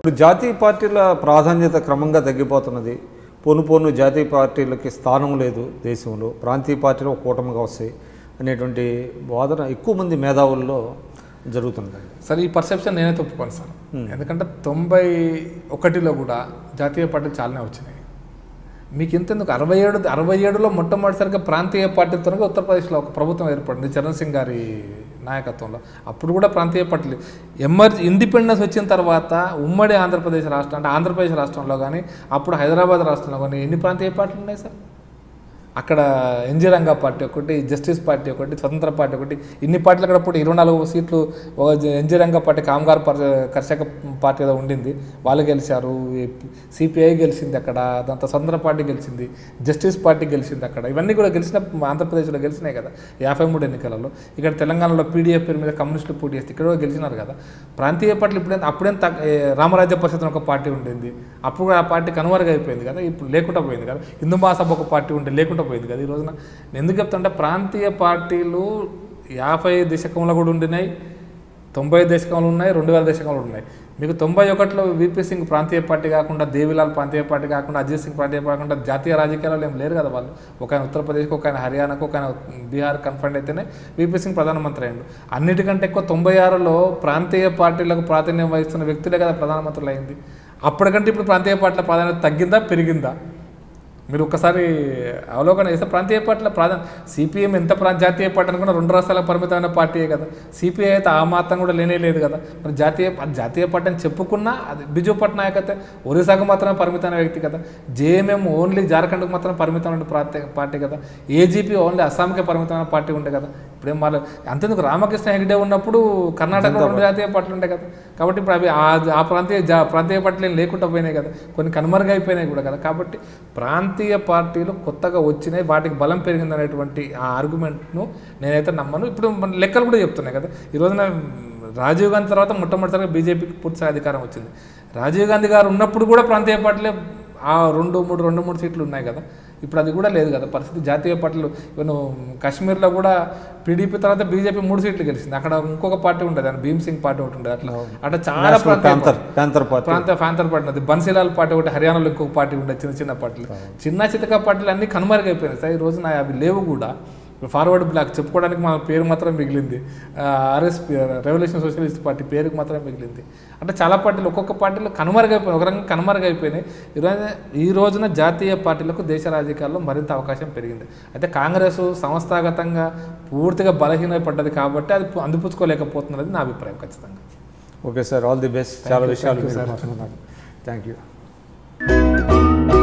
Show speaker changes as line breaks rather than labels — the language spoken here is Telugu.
ఇప్పుడు జాతీయ పార్టీల ప్రాధాన్యత క్రమంగా తగ్గిపోతున్నది పోను పోను జాతీయ పార్టీలకి స్థానం లేదు దేశంలో ప్రాంతీయ పార్టీలు ఒక కూటమిగా వస్తాయి అనేటువంటి వాదన ఎక్కువ మంది మేధావుల్లో జరుగుతుంది
సరే ఈ పర్సెప్షన్ నేనే ఒప్పుకోను సార్ ఎందుకంటే తొంభై ఒకటిలో కూడా జాతీయ పార్టీలు చాలానే వచ్చినాయి మీకు ఎంతెందుకు అరవై ఏడు అరవై ఏడులో మొట్టమొదటిసారిగా ప్రాంతీయ పార్టీలతో ఉత్తరప్రదేశ్లో ఒక ప్రభుత్వం ఏర్పడింది చరణ్ సింగ్ గారి నాయకత్వంలో అప్పుడు కూడా ప్రాంతీయ పార్టీలు ఎమర్జీ ఇండిపెండెన్స్ వచ్చిన తర్వాత ఉమ్మడి ఆంధ్రప్రదేశ్ రాష్ట్రం అంటే ఆంధ్రప్రదేశ్ రాష్ట్రంలో కానీ అప్పుడు హైదరాబాద్ రాష్ట్రంలో కానీ ఎన్ని ప్రాంతీయ పార్టీలు ఉన్నాయి సార్ అక్కడ ఎన్జీ రంగా పార్టీ ఒకటి జస్టిస్ పార్టీ ఒకటి స్వతంత్ర పార్టీ ఒకటి ఇన్ని పార్టీలు అక్కడ అప్పుడు ఇరవై నాలుగు సీట్లు ఒక ఎన్జీ రంగా పార్టీ కామగార్ పర్- కర్షక పార్టీ ఏదో ఉండింది వాళ్ళు గెలిచారు సిపిఐ గెలిచింది అక్కడ దాంతో స్వతంత్ర పార్టీ గెలిచింది జస్టిస్ పార్టీ గెలిచింది అక్కడ ఇవన్నీ కూడా గెలిచిన ఆంధ్రప్రదేశ్లో గెలిచినాయి కదా యాభై మూడు ఎన్నికలలో ఇక్కడ తెలంగాణలో పీడీఎఫ్ పేరు మీద కమ్యూనిస్టులు పోటీ చేస్తే ఇక్కడ కూడా గెలిచినారు కదా ప్రాంతీయ పార్టీలు ఇప్పుడేం అప్పుడేం తగ్గ- ఏ, రామరాజ్య పరిషత్ అని ఒక పార్టీ ఉండింది అప్పుడు కూడా ఆ పార్టీ కనుమరుగు అయిపోయింది కదా ఇప్పుడు లేకుండా పోయింది కదా హిందూ మహాసభ ఒక పార్టీ ఉంటే లేకుండా పోయింది కదా ఈ రోజున నేను ఎందుకు చెప్తానంటే ప్రాంతీయ పార్టీలు యాభై దశకంలో కూడా ఉండినాయి తొంభై దశకంలో ఉన్నాయి రెండు వేల దశకంలో ఉన్నాయి మీకు తొంభై ఒకటిలో వీపీ సింగ్ ప్రాంతీయ పార్టీ కాకుండా దేవిలాల్ ప్రాంతీయ పార్టీ కాకుండా అజిత్ సింగ్ ప్రాంతీయ పార్టీ కాకుండా జాతీయ రాజకీయాల్లో ఏం లేరు కదా వాళ్ళు ఒక ఆయన ఉత్తరప్రదేశ్కి ఒక ఆయన హర్యానాకు ఒక ఆయన బీహార్ కన్ఫండ్ అయితేనే వీపీ సింగ్ ప్రధానమంత్రి అయ్యిండు అన్నిటికంటే ఎక్కువ తొంభై ఆరులో ప్రాంతీయ పార్టీలకు ప్రాధాన్యం వహిస్తున్న వ్యక్తులే కదా ప్రధానమంత్రులు అయింది అప్పటికంటే ఇప్పుడు ప్రాంతీయ పార్టీల ప్రాధాన్యత తగ్గిందా పెరిగిందా మీరు ఒక్కసారి అవలోకన చేస్తే ప్రాంతీయ పార్టీల ప్రాధాన్య సిపిఎం ఎంత ప్రా జాతీయ పార్టీ అనుకున్నా రెండు రాష్ట్రాలకు పరిమితమైన పార్టీయే కదా సిపిఐ అయితే ఆ మాత్రం కూడా లేనే లేదు కదా మరి జాతీయ అది జాతీయ పార్టీ అని చెప్పుకున్నా అది బిజు పట్నాయక్ అయితే ఒరిస్సాకు మాత్రమే పరిమితమైన వ్యక్తి కదా జేఎంఎం ఓన్లీ జార్ఖండ్కి మాత్రమే పరిమితమైన ప్రాంతీయ పార్టీ కదా ఏజీపీ ఓన్లీ అస్సాంకే పరిమితమైన పార్టీ ఉండే కదా ఇప్పుడేం మళ్ళీ అంతేందుకు రామకృష్ణ హెగ్డే ఉన్నప్పుడు కర్ణాటకలో రెండు జాతీయ పార్టీలు ఉంటాయి కదా కాబట్టి ఇప్పుడు అవి ఆ- ఆ ప్రాంతీయ జా ప్రాంతీయ పార్టీలు ఏం లేకుండా పోయినాయి కదా కొన్ని కనుమరుగైపోయినాయి కూడా కదా కాబట్టి ప్రాంతీయ పార్టీలు కొత్తగా వచ్చినాయి వాటికి బలం పెరిగింది అనేటువంటి ఆ ఆర్గ్యుమెంట్ను నేనైతే నమ్మను ఇప్పుడు మన లెక్కలు కూడా చెప్తున్నాయి కదా ఈ రోజున రాజీవ్ గాంధీ తర్వాత మొట్టమొదటిసారిగా బీజేపీకి పూర్తిగా అధికారం వచ్చింది రాజీవ్ గాంధీ గారు ఉన్నప్పుడు కూడా ప్రాంతీయ పార్టీలే ఆ రెండు మూడు రెండు మూడు సీట్లు ఉన్నాయి కదా ఇప్పుడు అది కూడా లేదు కదా పరిస్థితి జాతీయ పార్టీలు ఈవెన్ కాశ్మీర్లో కూడా పీడీపీ తర్వాత బీజేపీ మూడు సీట్లు గెలిచింది అక్కడ ఇంకొక పార్టీ ఉంటుంది అని భీమ్ సింగ్ పార్టీ ఒకటి ఉండేది అట్లా అట్లా చాలా
నేషనల్
ప్రాంతీయ
ప్యాంథర్ ప్యాంథర్ పార్టీ
ప్రాంత ఫ్యాంతర్ పార్టీ ఉంది బన్సీలాల్ పార్టీ ఒకటి హర్యానాలో ఇంకొక పార్టీ ఉండే చిన్న చిన్న పార్టీలు చిన్న చితక పార్టీలు అన్ని కనుమరుగైపోయినాయి సార్ ఈ రోజున అవి లేవు కూడా ఫార్వర్డ్ బ్లాక్ చెప్పుకోవడానికి మన పేరు మాత్రం మిగిలింది ఆర్ఎస్ రెవల్యూషన్ సోషలిస్ట్ పార్టీ పేరుకి మాత్రం మిగిలింది అంటే చాలా పార్టీలు ఒక్కొక్క పార్టీలు కనుమరుగైపోయినాయి ఒక రకంగా కనుమరుగైపోయినాయి ఈరోజు ఈ రోజున జాతీయ పార్టీలకు దేశ రాజకీయాల్లో మరింత అవకాశం పెరిగింది అయితే కాంగ్రెస్ సంస్థాగతంగా పూర్తిగా బలహీనపడ్డది కాబట్టి అది అందిపుచ్చుకోలేకపోతున్నది నా అభిప్రాయం ఖచ్చితంగా
okay sir all the best చాలా
you,
విషయాలు
thank you,
మీరు
sir.
మాట్లాడుతున్నారు థ్యాంక్ యూ